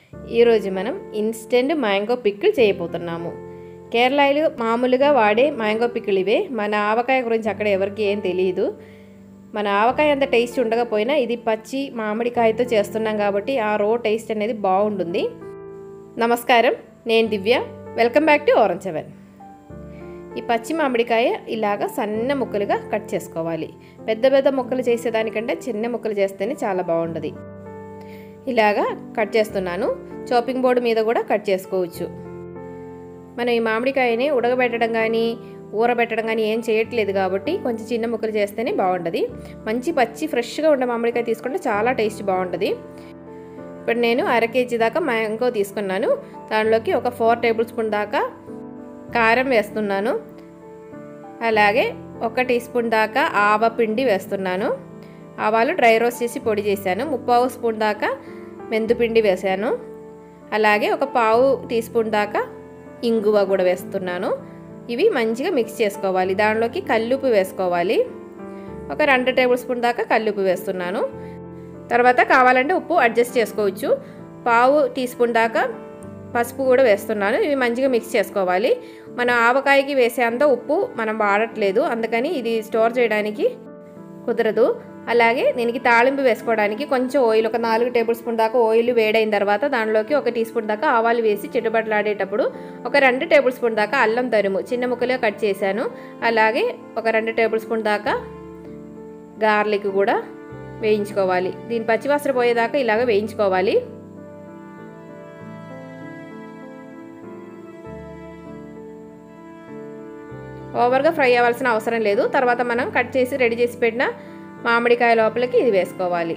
ఈరోజు మనం instant mango పిక్కులు చేయబోతున్నాము కేరళలో మామూలుగా వాడే మ్యాంగో పిక్కులు ఇవే మన ఆవకాయ గురించి అక్కడ ఎవరికి ఏం తెలియదు మన ఆవకాయ అంత టేస్ట్ ఉండకపోయినా ఇది పచ్చి మామిడికాయతో చేస్తున్నాం కాబట్టి ఆ రో టేస్ట్ అనేది బాగుంటుంది నమస్కారం నేను Divya welcome back to orange seven ఈ పచ్చి మామిడికాయ ఇలాగ సన్న ముక్కలుగా కట్ చేసుకోవాలి పెద్ద పెద్ద ముక్కలు చేసేదానికంటే చిన్న ముక్కలు చేస్తేనే చాలా బాగుంటుంది ఇలాగా కట్ చేస్తున్నాను చాపింగ్ బోర్డు మీద కూడా కట్ చేసుకోవచ్చు మనం ఈ మామిడికాయని ఉడకబెట్టడం కానీ ఊరబెట్టడం కానీ ఏం చేయట్లేదు కాబట్టి కొంచెం చిన్న ముక్కలు చేస్తేనే బాగుంటుంది మంచి పచ్చి ఫ్రెష్గా ఉండే మామిడికాయ తీసుకుంటే చాలా టేస్ట్ బాగుంటుంది ఇప్పుడు నేను అర కేజీ దాకా మ్యాంగో తీసుకున్నాను దానిలోకి ఒక ఫోర్ టేబుల్ స్పూన్ దాకా కారం వేస్తున్నాను అలాగే ఒక టీ స్పూన్ దాకా ఆవ పిండి వేస్తున్నాను ఆవాలు డ్రై రోస్ట్ చేసి పొడి చేశాను ముప్పావు స్పూన్ దాకా మెంతుపిండి వేశాను అలాగే ఒక పావు టీ స్పూన్ దాకా ఇంగువ కూడా వేస్తున్నాను ఇవి మంచిగా మిక్స్ చేసుకోవాలి దానిలోకి కల్లుపు వేసుకోవాలి ఒక రెండు టేబుల్ స్పూన్ దాకా కల్లుపు వేస్తున్నాను తర్వాత కావాలంటే ఉప్పు అడ్జస్ట్ చేసుకోవచ్చు పావు టీ స్పూన్ దాకా పసుపు కూడా వేస్తున్నాను ఇవి మంచిగా మిక్స్ చేసుకోవాలి మన ఆవకాయకి వేసేంత ఉప్పు మనం వాడట్లేదు అందుకని ఇది స్టోర్ చేయడానికి కుదరదు అలాగే దీనికి తాళింపు వేసుకోవడానికి కొంచెం ఆయిల్ ఒక నాలుగు టేబుల్ స్పూన్ దాకా ఆయిల్ వేడైన తర్వాత దానిలోకి ఒక టీ స్పూన్ దాకా ఆవాలు వేసి చిట్టుబట్లాడేటప్పుడు ఒక రెండు టేబుల్ స్పూన్ దాకా అల్లం తరుము చిన్న ముక్కలుగా కట్ చేశాను అలాగే ఒక రెండు టేబుల్ స్పూన్ దాకా గార్లిక్ కూడా వేయించుకోవాలి దీని పచ్చివాసన పోయేదాకా ఇలాగ వేయించుకోవాలి ఓవర్గా ఫ్రై అవ్వాల్సిన అవసరం లేదు తర్వాత మనం కట్ చేసి రెడీ చేసి పెట్టిన మామిడికాయ లోపలికి ఇది వేసుకోవాలి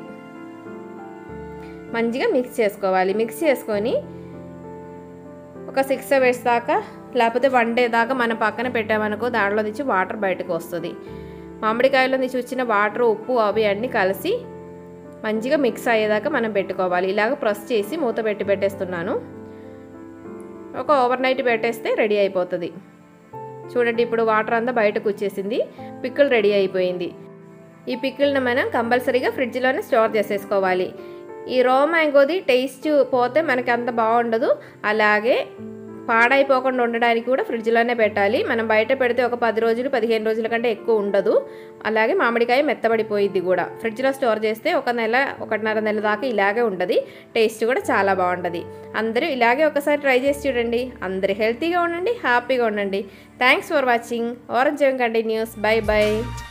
మంచిగా మిక్స్ చేసుకోవాలి మిక్స్ చేసుకొని ఒక సిక్స్ అవర్స్ దాకా లేకపోతే వన్ డే దాకా మనం పక్కన పెట్టామనుకో దాంట్లో నుంచి వాటర్ బయటకు వస్తుంది మామిడికాయలో నుంచి వచ్చిన వాటర్ ఉప్పు అవి అన్నీ కలిసి మంచిగా మిక్స్ అయ్యేదాకా మనం పెట్టుకోవాలి ఇలాగ ప్రెస్ చేసి మూత పెట్టి పెట్టేస్తున్నాను ఒక ఓవర్ నైట్ పెట్టేస్తే రెడీ అయిపోతుంది చూడండి ఇప్పుడు వాటర్ అంతా బయటకు వచ్చేసింది పిక్కులు రెడీ అయిపోయింది ఈ పిక్కుల్ని మనం కంపల్సరీగా ఫ్రిడ్జ్లోనే స్టోర్ చేసేసుకోవాలి ఈ రో మ్యాంగోది టేస్ట్ పోతే మనకి అంత బాగుండదు అలాగే పాడైపోకుండా ఉండడానికి కూడా ఫ్రిడ్జ్లోనే పెట్టాలి మనం బయట పెడితే ఒక పది రోజులు పదిహేను రోజుల కంటే ఎక్కువ ఉండదు అలాగే మామిడికాయ మెత్తబడిపోయిద్ది కూడా ఫ్రిడ్జ్లో స్టోర్ చేస్తే ఒక నెల ఒకటిన్నర నెల దాకా ఇలాగే ఉండదు టేస్ట్ కూడా చాలా బాగుంటుంది అందరూ ఇలాగే ఒకసారి ట్రై చేసి చూడండి అందరూ హెల్తీగా ఉండండి హ్యాపీగా ఉండండి thanks for watching orange continues bye by